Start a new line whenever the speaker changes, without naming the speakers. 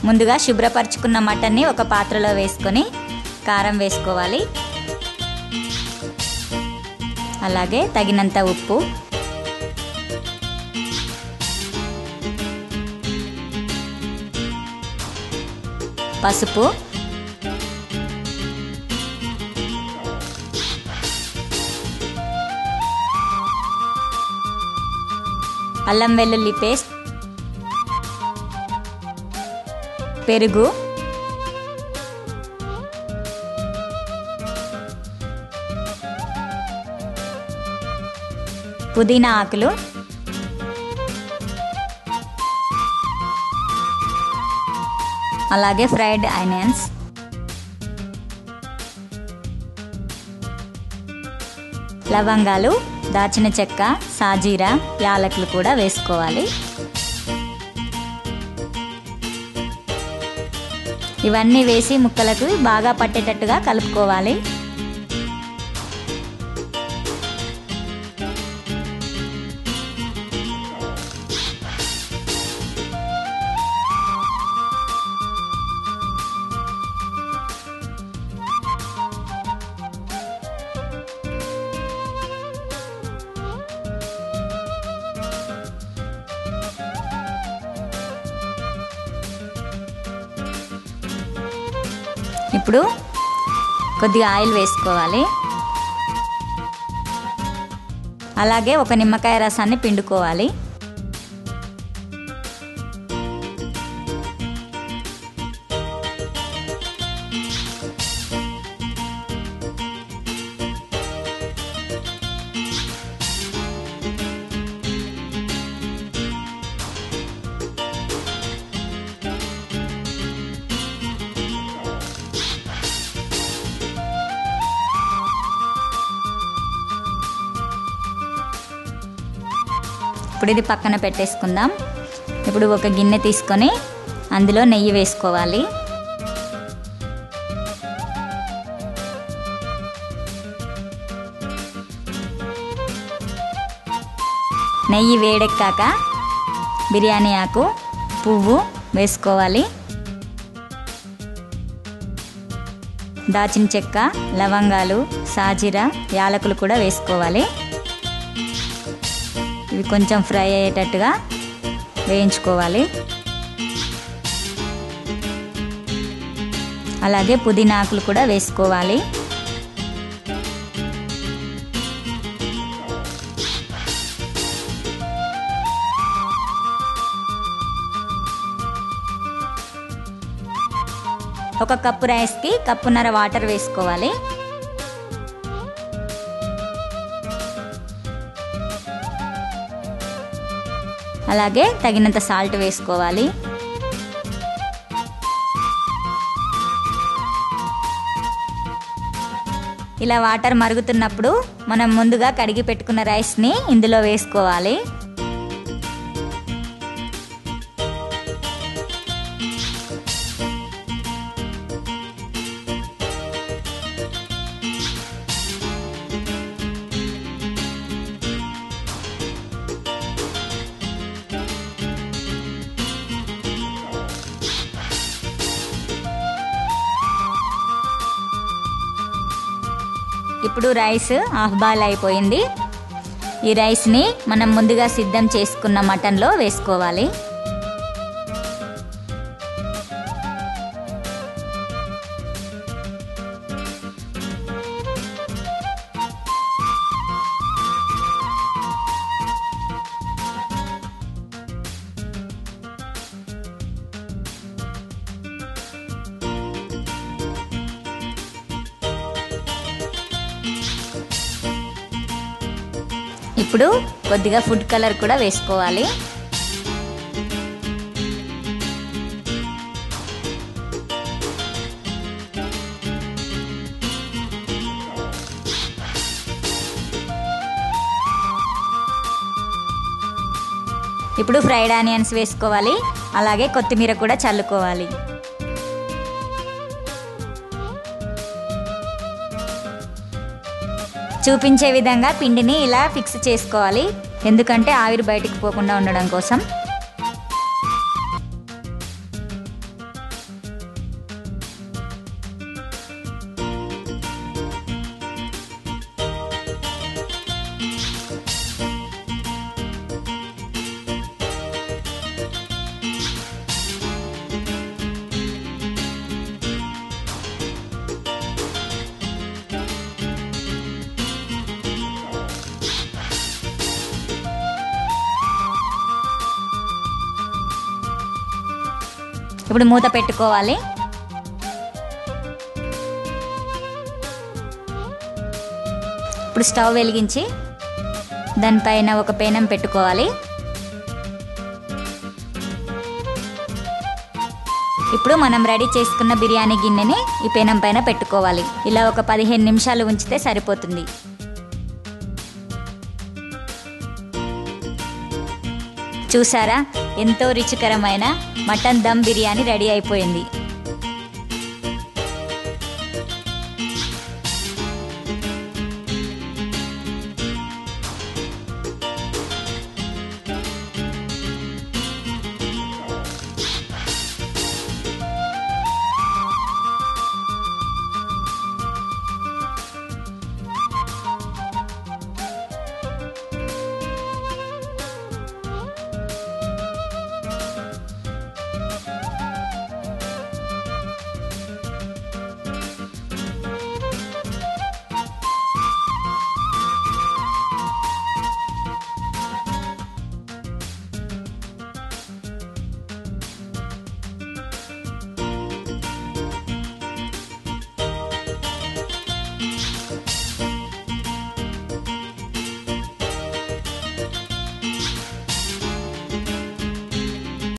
ముందుగా శుభ్రపరచుకున్న మటన్ని ఒక పాత్రలో వేసుకొని కారం వేసుకోవాలి అలాగే తగినంత ఉప్పు పసుపు అల్లం వెల్లుల్లి పేస్ట్ పెరుగు పుదీనా ఆకులు అలాగే ఫ్రైడ్ ఆనియన్స్ లవంగాలు దాచిన చెక్క సాజీరా యాలకులు కూడా వేసుకోవాలి ఇవన్నీ వేసి ముక్కలకు బాగా పట్టేటట్టుగా కలుపుకోవాలి ఇప్పుడు కొద్దిగా ఆయిల్ వేసుకోవాలి అలాగే ఒక నిమ్మకాయ రసాన్ని పిండుకోవాలి ఇప్పుడు ఇది పక్కన పెట్టేసుకుందాం ఇప్పుడు ఒక గిన్నె తీసుకొని అందులో నెయ్యి వేసుకోవాలి నెయ్యి వేడెక్కాక బిర్యానీ ఆకు పువ్వు వేసుకోవాలి దాచిన చెక్క లవంగాలు సాజీరా యాలకులు కూడా వేసుకోవాలి ఇవి కొంచెం ఫ్రై అయ్యేటట్టుగా వేయించుకోవాలి అలాగే పుదీనా ఆకులు కూడా వేసుకోవాలి ఒక కప్పు రైస్కి కప్పున్నర వాటర్ వేసుకోవాలి అలాగే తగినంత సాల్ట్ వేసుకోవాలి ఇలా వాటర్ మరుగుతున్నప్పుడు మనం ముందుగా కడిగి పెట్టుకున్న రైస్ని ఇందులో వేసుకోవాలి ఇప్పుడు రైస్ హాఫ్ బాయిల్ అయిపోయింది ఈ రైస్ని మనం ముందుగా సిద్ధం చేసుకున్న మటన్లో వేసుకోవాలి ఇప్పుడు కొద్దిగా ఫుడ్ కలర్ కూడా వేసుకోవాలి ఇప్పుడు ఫ్రైడ్ ఆనియన్స్ వేసుకోవాలి అలాగే కొత్తిమీర కూడా చల్లుకోవాలి చూపించే విధంగా పిండిని ఇలా ఫిక్స్ చేసుకోవాలి ఎందుకంటే ఆవిరి బయటికి పోకుండా ఉండడం కోసం ఇప్పుడు మూత పెట్టుకోవాలి ఇప్పుడు స్టవ్ వెలిగించి దానిపైన ఒక పేనం పెట్టుకోవాలి ఇప్పుడు మనం రెడీ చేసుకున్న బిర్యానీ గిన్నెని ఈ పెనం పైన పెట్టుకోవాలి ఇలా ఒక పదిహేను నిమిషాలు ఉంచితే సరిపోతుంది చూసారా ఎంతో రుచికరమైన మటన్ దమ్ బిర్యానీ రెడీ అయిపోయింది